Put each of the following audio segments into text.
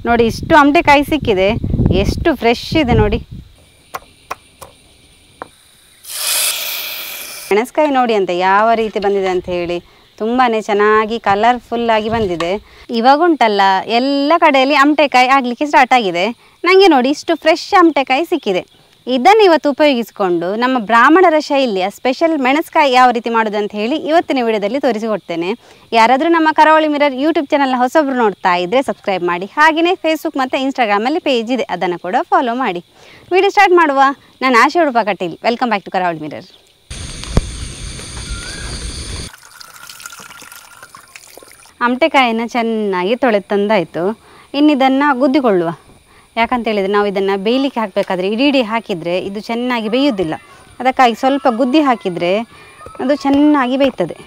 ನೋಡಿ ಇಷ್ಟು ಅಮಟೆಕಾಯಿ ಸಿಕ್ಕಿದೆ ಎಷ್ಟು ಫ್ರೆಶ್ ಇದೆ ನೋಡಿ ಮೆಣಸ್ಕಾಯಿ ನೋಡಿ ಅಂತ ಯಾವ ರೀತಿ ಬಂದಿದೆ ಅಂತ ಹೇಳಿ ತುಂಬಾ ಚೆನ್ನಾಗಿ ಕಲರ್ಫುಲ್ ಆಗಿ ಬಂದಿದೆ ಇವಾಗ ಉಂಟಲ್ಲ ಎಲ್ಲ ಕಡೆಯಲ್ಲಿ ಅಮಟೆಕಾಯಿ ಆಗಲಿಕ್ಕೆ ಸ್ಟಾರ್ಟ್ ಆಗಿದೆ ನನಗೆ ನೋಡಿ ಇಷ್ಟು ಫ್ರೆಶ್ ಅಮಟೆಕಾಯಿ ಸಿಕ್ಕಿದೆ ಇದನ್ನು ಇವತ್ತು ಉಪಯೋಗಿಸಿಕೊಂಡು ನಮ್ಮ ಬ್ರಾಹ್ಮಣರ ಶೈಲಿಯ ಸ್ಪೆಷಲ್ ಮೆಣಸ್ಕಾಯಿ ಯಾವ ರೀತಿ ಮಾಡೋದು ಅಂತ ಹೇಳಿ ಇವತ್ತಿನ ವಿಡಿಯೋದಲ್ಲಿ ತೋರಿಸಿಕೊಡ್ತೇನೆ ಯಾರಾದರೂ ನಮ್ಮ ಕರಾವಳಿ ಮಿರರ್ ಯೂಟ್ಯೂಬ್ ಚಾನಲ್ನ ಹೊಸಬ್ರು ನೋಡ್ತಾ ಇದ್ದರೆ ಸಬ್ಸ್ಕ್ರೈಬ್ ಮಾಡಿ ಹಾಗೆಯೇ ಫೇಸ್ಬುಕ್ ಮತ್ತು ಇನ್ಸ್ಟಾಗ್ರಾಮಲ್ಲಿ ಪೇಜ್ ಇದೆ ಅದನ್ನು ಕೂಡ ಫಾಲೋ ಮಾಡಿ ವಿಡಿಯೋ ಸ್ಟಾರ್ಟ್ ಮಾಡುವ ನಾನು Asha Udupa Kateel welcome back to Karavali mirror ಅಮಟೆಕಾಯಿನ ಚೆನ್ನಾಗಿ ತೊಳೆದು ತಂದಾಯಿತು ಇನ್ನು ಇದನ್ನು ಗುದ್ದಿಕೊಳ್ಳುವ ಯಾಕಂತೇಳಿದರೆ ನಾವು ಇದನ್ನು ಬೇಯಲಿಕ್ಕೆ ಹಾಕಬೇಕಾದ್ರೆ ಇಡೀ ಇಡೀ ಹಾಕಿದರೆ ಇದು ಚೆನ್ನಾಗಿ ಬೇಯುವುದಿಲ್ಲ ಅದಕ್ಕಾಗಿ ಸ್ವಲ್ಪ ಗುದ್ದಿ ಹಾಕಿದರೆ ಅದು ಚೆನ್ನಾಗಿ ಬೇಯ್ತದೆ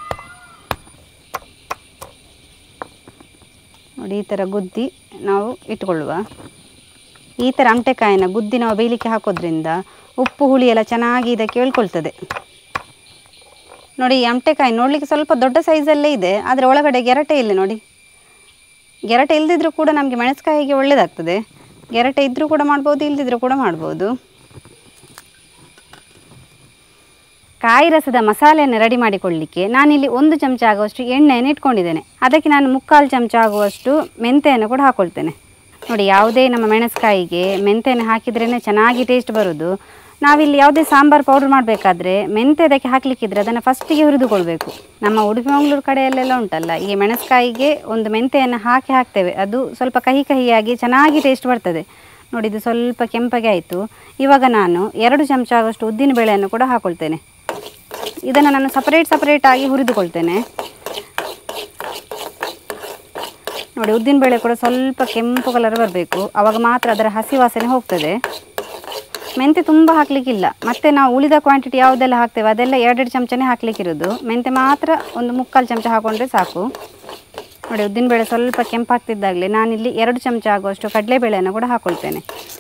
ನೋಡಿ ಈ ಥರ ಗುದ್ದಿ ನಾವು ಇಟ್ಕೊಳ್ಳುವ ಈ ಥರ ಅಮಟೆಕಾಯಿನ ಗುದ್ದಿ ನಾವು ಬೇಯಲಿಕ್ಕೆ ಹಾಕೋದ್ರಿಂದ ಉಪ್ಪು ಹುಳಿ ಎಲ್ಲ ಚೆನ್ನಾಗಿ ಇದಕ್ಕೆ ಹೇಳ್ಕೊಳ್ತದೆ ನೋಡಿ ಈ ಅಮಟೆಕಾಯಿ ನೋಡಲಿಕ್ಕೆ ಸ್ವಲ್ಪ ದೊಡ್ಡ ಸೈಜಲ್ಲೇ ಇದೆ ಆದರೆ ಒಳಗಡೆ ಗೆರಟೆ ಇಲ್ಲ ನೋಡಿ ಗೆರಟೆ ಇಲ್ಲದಿದ್ರೂ ಕೂಡ ನಮಗೆ ಮೆಣಸ್ಕಾಯಿಗೆ ಒಳ್ಳೆಯದಾಗ್ತದೆ ಗೆರಟೆ ಇದ್ದರೂ ಕೂಡ ಮಾಡ್ಬೋದು ಇಲ್ಲದಿದ್ರೂ ಕೂಡ ಮಾಡ್ಬೋದು ಕಾಯಿ ರಸದ ಮಸಾಲೆಯನ್ನು ರೆಡಿ ಮಾಡಿಕೊಳ್ಳಲಿಕ್ಕೆ ನಾನಿಲ್ಲಿ ಒಂದು ಚಮಚ ಆಗುವಷ್ಟು ಎಣ್ಣೆಯನ್ನು ಇಟ್ಕೊಂಡಿದ್ದೇನೆ ಅದಕ್ಕೆ ನಾನು ಮುಕ್ಕಾಲು ಚಮಚ ಆಗುವಷ್ಟು ಮೆಂತೆಯನ್ನು ಕೂಡ ಹಾಕ್ಕೊಳ್ತೇನೆ ನೋಡಿ ಯಾವುದೇ ನಮ್ಮ ಮೆಣಸ್ಕಾಯಿಗೆ ಮೆಂತೆಯನ್ನು ಹಾಕಿದ್ರೇ ಚೆನ್ನಾಗಿ ಟೇಸ್ಟ್ ಬರೋದು ನಾವಿಲ್ಲಿ ಯಾವುದೇ ಸಾಂಬಾರು ಪೌಡ್ರ್ ಮಾಡಬೇಕಾದ್ರೆ ಮೆಂತೆ ಅದಕ್ಕೆ ಹಾಕಲಿಕ್ಕಿದ್ರೆ ಅದನ್ನು ಫಸ್ಟಿಗೆ ಹುರಿದುಕೊಳ್ಬೇಕು ನಮ್ಮ ಉಡುಪಿ ಮಂಗಳೂರು ಕಡೆಯಲ್ಲೆಲ್ಲ ಉಂಟಲ್ಲ ಈ ಮೆಣಸ್ಕಾಯಿಗೆ ಒಂದು ಮೆಂತೆಯನ್ನು ಹಾಕಿ ಹಾಕ್ತೇವೆ ಅದು ಸ್ವಲ್ಪ ಕಹಿ ಕಹಿಯಾಗಿ ಚೆನ್ನಾಗಿ ಟೇಸ್ಟ್ ಬರ್ತದೆ ನೋಡಿ ಇದು ಸ್ವಲ್ಪ ಕೆಂಪಗೆ ಆಯಿತು ಇವಾಗ ನಾನು ಎರಡು ಚಮಚ ಆಗುವಷ್ಟು ಉದ್ದಿನ ಬೇಳೆಯನ್ನು ಕೂಡ ಹಾಕ್ಕೊಳ್ತೇನೆ ಇದನ್ನು ನಾನು ಸಪರೇಟ್ ಸಪರೇಟಾಗಿ ಹುರಿದುಕೊಳ್ತೇನೆ ನೋಡಿ ಉದ್ದಿನ ಬೇಳೆ ಕೂಡ ಸ್ವಲ್ಪ ಕೆಂಪು ಕಲರ್ ಬರಬೇಕು ಆವಾಗ ಮಾತ್ರ ಅದರ ಹಸಿ ವಾಸನೆ ಹೋಗ್ತದೆ ಮೆಂತೆ ತುಂಬ ಹಾಕಲಿಕ್ಕಿಲ್ಲ ಮತ್ತು ನಾವು ಉಳಿದ ಕ್ವಾಂಟಿಟಿ ಯಾವುದೆಲ್ಲ ಹಾಕ್ತೇವೆ ಅದೆಲ್ಲ ಎರಡೆರಡು ಚಮಚನೇ ಹಾಕಲಿಕ್ಕಿರೋದು ಮೆಂತೆ ಮಾತ್ರ ಒಂದು ಮುಕ್ಕಾಲು ಚಮಚ ಹಾಕೊಂಡ್ರೆ ಸಾಕು ನೋಡಿ ಉದ್ದಿನಬೇಳೆ ಸ್ವಲ್ಪ ಕೆಂಪಾಗ್ತಿದ್ದಾಗಲೇ ನಾನಿಲ್ಲಿ ಎರಡು ಚಮಚ ಆಗುವಷ್ಟು ಕಡಲೆಬೇಳೆಯನ್ನು ಕೂಡ ಹಾಕ್ಕೊಳ್ತೇನೆ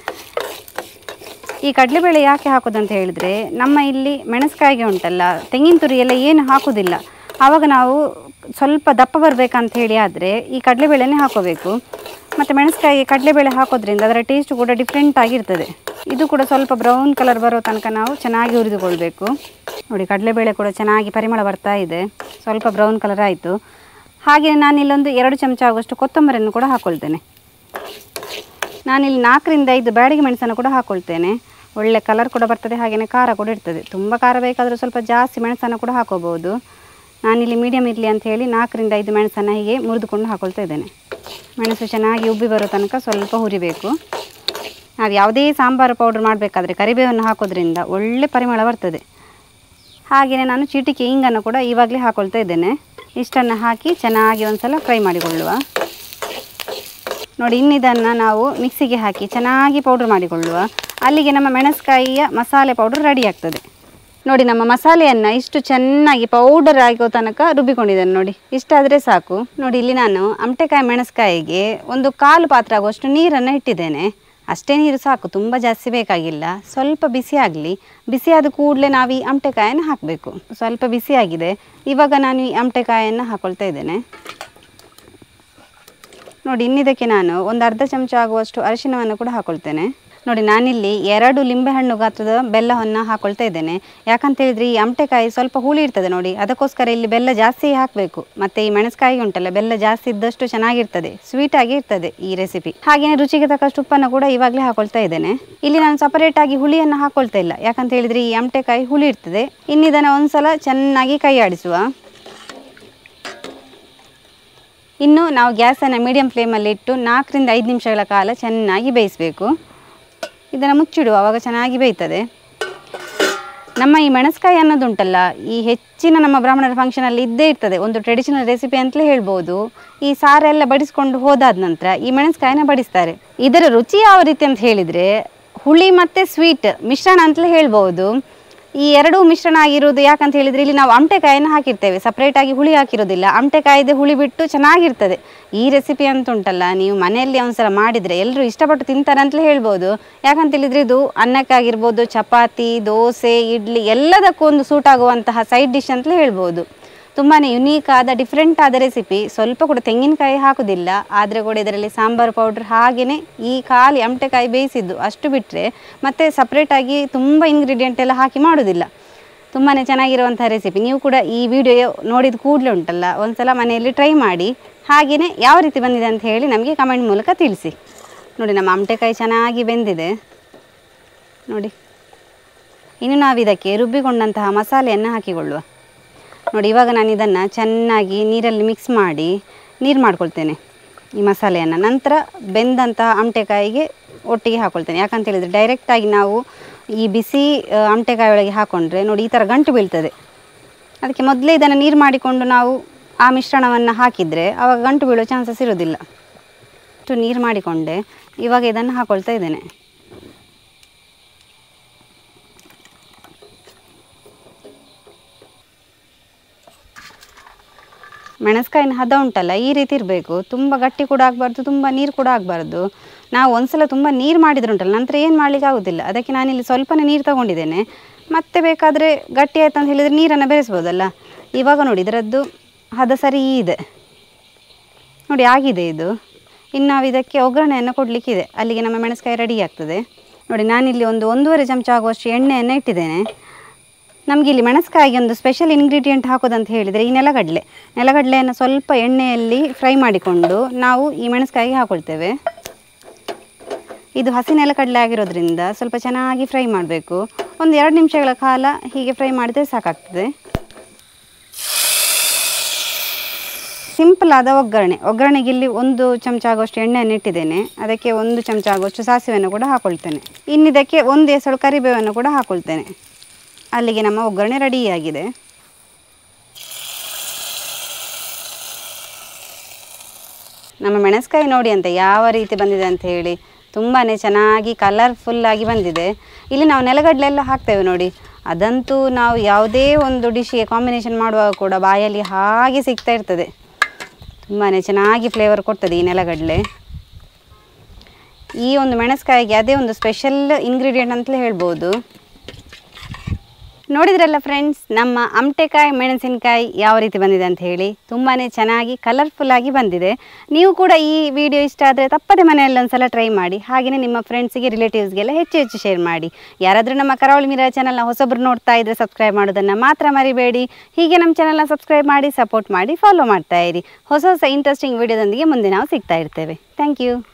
ಈ ಕಡಲೆಬೇಳೆ ಯಾಕೆ ಹಾಕೋದಂತ ಹೇಳಿದರೆ ನಮ್ಮ ಇಲ್ಲಿ ಮೆಣಸ್ಕಾಯಿಗೆ ಉಂಟಲ್ಲ ತೆಂಗಿನ ತುರಿ ಎಲ್ಲ ಏನು ಹಾಕೋದಿಲ್ಲ ಆವಾಗ ನಾವು ಸ್ವಲ್ಪ ದಪ್ಪ ಬರಬೇಕಂತ ಹೇಳಿ ಆದರೆ ಈ ಕಡಲೆಬೇಳೆನೇ ಹಾಕೋಬೇಕು ಮತ್ತು ಮೆಣಸ್ಕಾಯಿಗೆ ಕಡಲೆಬೇಳೆ ಹಾಕೋದ್ರಿಂದ ಅದರ ಟೇಸ್ಟ್ ಕೂಡ ಡಿಫ್ರೆಂಟ್ ಆಗಿರ್ತದೆ ಇದು ಕೂಡ ಸ್ವಲ್ಪ ಬ್ರೌನ್ ಕಲರ್ ಬರೋ ತನಕ ನಾವು ಚೆನ್ನಾಗಿ ಹುರಿದುಕೊಳ್ಬೇಕು ನೋಡಿ ಕಡಲೆಬೇಳೆ ಕೂಡ ಚೆನ್ನಾಗಿ ಪರಿಮಳ ಬರ್ತಾ ಇದೆ ಸ್ವಲ್ಪ ಬ್ರೌನ್ ಕಲರ್ ಆಯಿತು ಹಾಗೆ ನಾನಿಲ್ಲೊಂದು ಎರಡು ಚಮಚ ಆಗುವಷ್ಟು ಕೊತ್ತಂಬರಿಯನ್ನು ಕೂಡ ಹಾಕ್ಕೊಳ್ತೇನೆ ನಾನಿಲ್ಲಿ ನಾಲ್ಕರಿಂದ ಐದು ಬ್ಯಾಡಿಗೆ ಮೆಣಸನ್ನು ಕೂಡ ಹಾಕ್ಕೊಳ್ತೇನೆ ಒಳ್ಳೆ ಕಲರ್ ಕೂಡ ಬರ್ತದೆ ಹಾಗೆಯೇ ಖಾರ ಕೂಡ ಇರ್ತದೆ ತುಂಬ ಖಾರ ಬೇಕಾದರೂ ಸ್ವಲ್ಪ ಜಾಸ್ತಿ ಮೆಣಸನ್ನು ಕೂಡ ಹಾಕೋಬೋದು ನಾನಿಲ್ಲಿ ಮೀಡಿಯಮ್ ಇರಲಿ ಅಂತ ಹೇಳಿ ನಾಲ್ಕರಿಂದ ಐದು ಮೆಣಸನ್ನು ಹೀಗೆ ಮುರಿದುಕೊಂಡು ಹಾಕ್ಕೊಳ್ತಾ ಇದ್ದೇನೆ ಮೆಣಸು ಚೆನ್ನಾಗಿ ಉಬ್ಬಿ ಬರೋ ತನಕ ಸ್ವಲ್ಪ ಹುರಿಬೇಕು ನಾವು ಯಾವುದೇ ಸಾಂಬಾರು ಪೌಡ್ರ್ ಮಾಡಬೇಕಾದ್ರೆ ಕರಿಬೇವನ್ನು ಹಾಕೋದ್ರಿಂದ ಒಳ್ಳೆ ಪರಿಮಳ ಬರ್ತದೆ ಹಾಗೆಯೇ ನಾನು ಚಿಟಿಕೆ ಇಂಗನ್ನು ಕೂಡ ಇವಾಗಲೇ ಹಾಕ್ಕೊಳ್ತಾ ಇದ್ದೇನೆ ಇಷ್ಟನ್ನು ಹಾಕಿ ಚೆನ್ನಾಗಿ ಒಂದು ಸಲ ಫ್ರೈ ಮಾಡಿಕೊಳ್ಳುವ ನೋಡಿ ಇನ್ನಿದನ್ನು ನಾವು ಮಿಕ್ಸಿಗೆ ಹಾಕಿ ಚೆನ್ನಾಗಿ ಪೌಡ್ರ್ ಮಾಡಿಕೊಳ್ಳುವ ಅಲ್ಲಿಗೆ ನಮ್ಮ ಮೆಣಸ್ಕಾಯಿಯ ಮಸಾಲೆ ಪೌಡ್ರ್ ರೆಡಿ ಆಗ್ತದೆ ನೋಡಿ ನಮ್ಮ ಮಸಾಲೆಯನ್ನು ಇಷ್ಟು ಚೆನ್ನಾಗಿ ಪೌಡರ್ ಆಗೋ ತನಕ ರುಬ್ಬಿಕೊಂಡಿದ್ದೇನೆ ನೋಡಿ ಇಷ್ಟಾದರೆ ಸಾಕು ನೋಡಿ ಇಲ್ಲಿ ನಾನು ಅಮಟೆಕಾಯಿ ಮೆಣಸ್ಕಾಯಿಗೆ ಒಂದು ಕಾಲು ಪಾತ್ರ ಆಗುವಷ್ಟು ನೀರನ್ನು ಇಟ್ಟಿದ್ದೇನೆ ಅಷ್ಟೇ ನೀರು ಸಾಕು ತುಂಬ ಜಾಸ್ತಿ ಬೇಕಾಗಿಲ್ಲ ಸ್ವಲ್ಪ ಬಿಸಿ ಆಗಲಿ ಬಿಸಿ ಆದ ಕೂಡಲೇ ನಾವು ಈ ಅಮಟೆಕಾಯನ್ನು ಹಾಕಬೇಕು ಸ್ವಲ್ಪ ಬಿಸಿ ಆಗಿದೆ ಇವಾಗ ನಾನು ಈ ಅಮಟೆಕಾಯನ್ನು ಹಾಕೊಳ್ತಾ ಇದ್ದೇನೆ ನೋಡಿ ಇನ್ನಿದಕ್ಕೆ ನಾನು ಒಂದು ಅರ್ಧ ಚಮಚ ಆಗುವಷ್ಟು ಅರಿಶಿನವನ್ನು ಕೂಡ ಹಾಕೊಳ್ತೇನೆ ನೋಡಿ ನಾನಿಲ್ಲಿ ಎರಡು ಲಿಂಬೆಹಣ್ಣು ಗಾತ್ರದ ಬೆಲ್ಲವನ್ನು ಹಾಕೊಳ್ತಾ ಇದ್ದೇನೆ ಯಾಕಂತ ಹೇಳಿದ್ರೆ ಈ ಅಮಟೆಕಾಯಿ ಸ್ವಲ್ಪ ಹುಳಿ ಇರ್ತದೆ ನೋಡಿ ಅದಕ್ಕೋಸ್ಕರ ಇಲ್ಲಿ ಬೆಲ್ಲ ಜಾಸ್ತಿ ಹಾಕಬೇಕು ಮತ್ತು ಈ ಮೆಣಸ್ಕಾಯಿ ಉಂಟಲ್ಲ ಬೆಲ್ಲ ಜಾಸ್ತಿ ಇದ್ದಷ್ಟು ಚೆನ್ನಾಗಿರ್ತದೆ ಸ್ವೀಟ್ ಆಗಿ ಇರ್ತದೆ ಈ ರೆಸಿಪಿ ಹಾಗೆಯೇ ರುಚಿಗೆ ತಕ್ಕಷ್ಟು ಉಪ್ಪನ್ನು ಕೂಡ ಇವಾಗಲೇ ಹಾಕೊಳ್ತಾ ಇದ್ದೇನೆ ಇಲ್ಲಿ ನಾನು ಸಪರೇಟ್ ಆಗಿ ಹುಳಿಯನ್ನು ಹಾಕೊಳ್ತಾ ಇಲ್ಲ ಯಾಕಂತ ಹೇಳಿದ್ರೆ ಈ ಅಮಟೆಕಾಯಿ ಹುಳಿ ಇರ್ತದೆ ಇನ್ನಿದನ್ನು ಒಂದ್ಸಲ ಚೆನ್ನಾಗಿ ಕೈ ಆಡಿಸುವ ಇನ್ನು ನಾವು ಗ್ಯಾಸನ್ನು ಮೀಡಿಯಂ ಫ್ಲೇಮಲ್ಲಿ ಇಟ್ಟು ನಾಲ್ಕರಿಂದ ಐದು ನಿಮಿಷಗಳ ಕಾಲ ಚೆನ್ನಾಗಿ ಬೇಯಿಸಬೇಕು ಇದನ್ನು ಮುಚ್ಚಿಡುವ ಆವಾಗ ಚೆನ್ನಾಗಿ ಬೇಯ್ತದೆ ನಮ್ಮ ಈ ಮೆಣಸ್ಕಾಯಿ ಅನ್ನೋದುಂಟಲ್ಲ ಈ ಹೆಚ್ಚಿನ ನಮ್ಮ ಬ್ರಾಹ್ಮಣರ ಫಂಕ್ಷನಲ್ಲಿ ಇದ್ದೇ ಇರ್ತದೆ ಒಂದು ಟ್ರೆಡಿಷನಲ್ ರೆಸಿಪಿ ಅಂತಲೇ ಹೇಳ್ಬೋದು ಈ ಸಾರೆಲ್ಲ ಬಡಿಸ್ಕೊಂಡು ಹೋದಾದ ನಂತರ ಈ ಮೆಣಸ್ಕಾಯಿನ ಬಡಿಸ್ತಾರೆ ಇದರ ರುಚಿ ಯಾವ ರೀತಿ ಅಂತ ಹೇಳಿದರೆ ಹುಳಿ ಮತ್ತು ಸ್ವೀಟ್ ಮಿಶ್ರಣ ಅಂತಲೇ ಹೇಳ್ಬೋದು ಈ ಎರಡೂ ಮಿಶ್ರಣ ಆಗಿರೋದು ಯಾಕಂತ ಹೇಳಿದರೆ ಇಲ್ಲಿ ನಾವು ಅಮಟೆಕಾಯನ್ನು ಹಾಕಿರ್ತೇವೆ ಸಪ್ರೇಟಾಗಿ ಹುಳಿ ಹಾಕಿರೋದಿಲ್ಲ ಅಮಟೆಕಾಯಿದೆ ಹುಳಿ ಬಿಟ್ಟು ಚೆನ್ನಾಗಿರ್ತದೆ ಈ ರೆಸಿಪಿ ಅಂತ ಉಂಟಲ್ಲ ನೀವು ಮನೆಯಲ್ಲಿ ಒಂದ್ಸಲ ಮಾಡಿದರೆ ಎಲ್ಲರೂ ಇಷ್ಟಪಟ್ಟು ತಿಂತಾರೆ ಅಂತಲೇ ಹೇಳ್ಬೋದು ಯಾಕಂತ ಹೇಳಿದರೆ ಇದು ಅನ್ನಕ್ಕಾಗಿರ್ಬೋದು ಚಪಾತಿ ದೋಸೆ ಇಡ್ಲಿ ಎಲ್ಲದಕ್ಕೂ ಒಂದು ಸೂಟ್ ಆಗುವಂತಹ ಸೈಡ್ ಡಿಶ್ ಅಂತಲೇ ಹೇಳ್ಬೋದು ತುಂಬಾ ಯುನೀಕ್ ಆದ ಡಿಫ್ರೆಂಟ್ ಆದ ರೆಸಿಪಿ ಸ್ವಲ್ಪ ಕೂಡ ತೆಂಗಿನಕಾಯಿ ಹಾಕೋದಿಲ್ಲ ಆದರೆ ಕೂಡ ಇದರಲ್ಲಿ ಸಾಂಬಾರು ಪೌಡ್ರ್ ಹಾಗೆಯೇ ಈ ಖಾಲಿ ಅಮಟೆಕಾಯಿ ಬೇಯಿಸಿದ್ದು ಅಷ್ಟು ಬಿಟ್ಟರೆ ಮತ್ತು ಸಪ್ರೇಟಾಗಿ ತುಂಬ ಇಂಗ್ರೀಡಿಯೆಂಟ್ ಎಲ್ಲ ಹಾಕಿ ಮಾಡೋದಿಲ್ಲ ತುಂಬಾ ಚೆನ್ನಾಗಿರುವಂಥ ರೆಸಿಪಿ ನೀವು ಕೂಡ ಈ ವಿಡಿಯೋ ನೋಡಿದ ಕೂಡಲೇ ಉಂಟಲ್ಲ ಒಂದ್ಸಲ ಮನೆಯಲ್ಲಿ ಟ್ರೈ ಮಾಡಿ ಹಾಗೆಯೇ ಯಾವ ರೀತಿ ಬಂದಿದೆ ಅಂತ ಹೇಳಿ ನಮಗೆ ಕಮೆಂಟ್ ಮೂಲಕ ತಿಳಿಸಿ ನೋಡಿ ನಮ್ಮ ಅಮಟೆಕಾಯಿ ಚೆನ್ನಾಗಿ ಬೆಂದಿದೆ ನೋಡಿ ಇನ್ನು ನಾವು ಇದಕ್ಕೆ ರುಬ್ಬಿಕೊಂಡಂತಹ ಮಸಾಲೆಯನ್ನು ಹಾಕಿಕೊಳ್ಳುವ ನೋಡಿ ಇವಾಗ ನಾನು ಇದನ್ನು ಚೆನ್ನಾಗಿ ನೀರಲ್ಲಿ ಮಿಕ್ಸ್ ಮಾಡಿ ನೀರು ಮಾಡ್ಕೊಳ್ತೇನೆ ಈ ಮಸಾಲೆಯನ್ನು ನಂತರ ಬೆಂದಂತಹ ಅಮಟೆಕಾಯಿಗೆ ಒಟ್ಟಿಗೆ ಹಾಕ್ಕೊಳ್ತೇನೆ ಯಾಕಂತ ಹೇಳಿದರೆ ಡೈರೆಕ್ಟಾಗಿ ನಾವು ಈ ಬಿಸಿ ಆ, ಅಮಟೆಕಾಯಿ ಒಳಗೆ ಹಾಕ್ಕೊಂಡ್ರೆ ನೋಡಿ ಈ ಥರ ಗಂಟು ಬೀಳ್ತದೆ ಅದಕ್ಕೆ ಮೊದಲೇ ಇದನ್ನು ನೀರು ಮಾಡಿಕೊಂಡು ನಾವು ಆ ಮಿಶ್ರಣವನ್ನು ಹಾಕಿದರೆ ಆವಾಗ ಗಂಟು ಬೀಳೋ ಚಾನ್ಸಸ್ ಇರೋದಿಲ್ಲ ಅಷ್ಟು ನೀರು ಮಾಡಿಕೊಂಡೆ ಇವಾಗ ಇದನ್ನು ಹಾಕ್ಕೊಳ್ತಾ ಇದ್ದೇನೆ ಮೆಣಸ್ಕಾಯಿನ ಹದ ಉಂಟಲ್ಲ ಈ ರೀತಿ ಇರಬೇಕು ತುಂಬ ಗಟ್ಟಿ ಕೂಡ ಆಗಬಾರ್ದು ತುಂಬ ನೀರು ಕೂಡ ಆಗಬಾರ್ದು ನಾವು ಒಂದ್ಸಲ ತುಂಬ ನೀರು ಮಾಡಿದ್ರೆ ಉಂಟಲ್ಲ ನಂತರ ಏನು ಮಾಡಲಿಕ್ಕೆ ಆಗೋದಿಲ್ಲ ಅದಕ್ಕೆ ನಾನಿಲ್ಲಿ ಸ್ವಲ್ಪನೇ ನೀರು ತಗೊಂಡಿದ್ದೇನೆ ಮತ್ತೆ ಬೇಕಾದರೆ ಗಟ್ಟಿ ಆಯ್ತು ಅಂತ ಹೇಳಿದರೆ ನೀರನ್ನು ಬೆರೆಸ್ಬೋದಲ್ಲ ಇವಾಗ ನೋಡಿ ಇದರದ್ದು ಹದ ಸರಿ ಇದೆ ನೋಡಿ ಆಗಿದೆ ಇದು ಇನ್ನು ನಾವು ಇದಕ್ಕೆ ಒಗ್ಗರಣೆಯನ್ನು ಕೊಡಲಿಕ್ಕಿದೆ ಅಲ್ಲಿಗೆ ನಮ್ಮ ಮೆಣಸ್ಕಾಯಿ ರೆಡಿ ಆಗ್ತದೆ ನೋಡಿ ನಾನಿಲ್ಲಿ ಒಂದು ಒಂದೂವರೆ ಚಮಚ ಆಗುವಷ್ಟು ಎಣ್ಣೆಯನ್ನು ಇಟ್ಟಿದ್ದೇನೆ ನಮಗೆ ಇಲ್ಲಿ ಮೆಣಸ್ಕಾಯಿಗೆ ಒಂದು ಸ್ಪೆಷಲ್ ಇಂಗ್ರೀಡಿಯೆಂಟ್ ಹಾಕೋದಂತ ಹೇಳಿದರೆ ಈ ನೆಲಗಡಲೆ ನೆಲಗಡಲೆಯನ್ನು ಸ್ವಲ್ಪ ಎಣ್ಣೆಯಲ್ಲಿ ಫ್ರೈ ಮಾಡಿಕೊಂಡು ನಾವು ಈ ಮೆಣಸ್ಕಾಯಿಗೆ ಹಾಕೊಳ್ತೇವೆ ಇದು ಹಸಿ ನೆಲಕಡಲೆ ಆಗಿರೋದ್ರಿಂದ ಸ್ವಲ್ಪ ಚೆನ್ನಾಗಿ ಫ್ರೈ ಮಾಡಬೇಕು ಒಂದು ಎರಡು ನಿಮಿಷಗಳ ಕಾಲ ಹೀಗೆ ಫ್ರೈ ಮಾಡಿದರೆ ಸಾಕಾಗ್ತದೆ ಸಿಂಪಲ್ ಆದ ಒಗ್ಗರಣೆ ಒಗ್ಗರಣೆಗೆ ಇಲ್ಲಿ ಒಂದು ಚಮಚ ಆಗುವಷ್ಟು ಎಣ್ಣೆಯನ್ನು ಇಟ್ಟಿದ್ದೇನೆ ಅದಕ್ಕೆ ಒಂದು ಚಮಚ ಆಗುವಷ್ಟು ಸಾಸಿವೆಯನ್ನು ಕೂಡ ಹಾಕೊಳ್ತೇನೆ ಇನ್ನಿದಕ್ಕೆ ಒಂದು ಎಸಳು ಕರಿಬೇವನ್ನು ಕೂಡ ಹಾಕೊಳ್ತೇನೆ ಅಲ್ಲಿಗೆ ನಮ್ಮ ಒಗ್ಗರಣೆ ರೆಡಿಯಾಗಿದೆ ನಮ್ಮ ಮೆಣಸ್ಕಾಯಿ ನೋಡಿ ಅಂತ ಯಾವ ರೀತಿ ಬಂದಿದೆ ಅಂತ ಹೇಳಿ ತುಂಬಾ ಚೆನ್ನಾಗಿ ಕಲರ್ಫುಲ್ಲಾಗಿ ಬಂದಿದೆ ಇಲ್ಲಿ ನಾವು ನೆಲಗಡಲೆ ಎಲ್ಲ ಹಾಕ್ತೇವೆ ನೋಡಿ ಅದಂತೂ ನಾವು ಯಾವುದೇ ಒಂದು ಡಿಶ್ಗೆ ಕಾಂಬಿನೇಷನ್ ಮಾಡುವಾಗ ಕೂಡ ಬಾಯಲ್ಲಿ ಹಾಗೆ ಸಿಗ್ತಾ ಇರ್ತದೆ ತುಂಬಾ ಚೆನ್ನಾಗಿ ಫ್ಲೇವರ್ ಕೊಡ್ತದೆ ಈ ನೆಲಗಡಲೆ ಈ ಒಂದು ಮೆಣಸ್ಕಾಯಿಗೆ ಅದೇ ಒಂದು ಸ್ಪೆಷಲ್ ಇಂಗ್ರೀಡಿಯೆಂಟ್ ಅಂತಲೇ ಹೇಳ್ಬೋದು ನೋಡಿದ್ರಲ್ಲ ಫ್ರೆಂಡ್ಸ್ ನಮ್ಮ ಅಮಟೆಕಾಯಿ ಮೆಣಸಿನಕಾಯಿ ಯಾವ ರೀತಿ ಬಂದಿದೆ ಅಂತ ಹೇಳಿ ತುಂಬಾ ಚೆನ್ನಾಗಿ ಕಲರ್ಫುಲ್ಲಾಗಿ ಬಂದಿದೆ ನೀವು ಕೂಡ ಈ ವಿಡಿಯೋ ಇಷ್ಟ ಆದರೆ ತಪ್ಪದೆ ಮನೆಯಲ್ಲಿ ಒಂದ್ಸಲ ಟ್ರೈ ಮಾಡಿ ಹಾಗೆಯೇ ನಿಮ್ಮ ಫ್ರೆಂಡ್ಸಿಗೆ ರಿಲೇಟಿವ್ಸ್ಗೆಲ್ಲ ಹೆಚ್ಚು ಹೆಚ್ಚು ಶೇರ್ ಮಾಡಿ ಯಾರಾದರೂ ನಮ್ಮ ಕರಾವಳಿ ಮೀರಾ ಚಾನಲ್ನ ಹೊಸಬ್ರು ನೋಡ್ತಾ ಇದ್ದರೆ ಸಬ್ಸ್ಕ್ರೈಬ್ ಮಾಡೋದನ್ನು ಮಾತ್ರ ಮರಿಬೇಡಿ ಹೀಗೆ ನಮ್ಮ ಚಾನಲ್ನ ಸಬ್ಸ್ಕ್ರೈಬ್ ಮಾಡಿ ಸಪೋರ್ಟ್ ಮಾಡಿ ಫಾಲೋ ಮಾಡ್ತಾ ಇರಿ ಹೊಸ ಹೊಸ ಇಂಟ್ರೆಸ್ಟಿಂಗ್ ವಿಡಿಯೋದೊಂದಿಗೆ ಮುಂದೆ ನಾವು ಸಿಗ್ತಾ ಇರ್ತೇವೆ ಥ್ಯಾಂಕ್ ಯು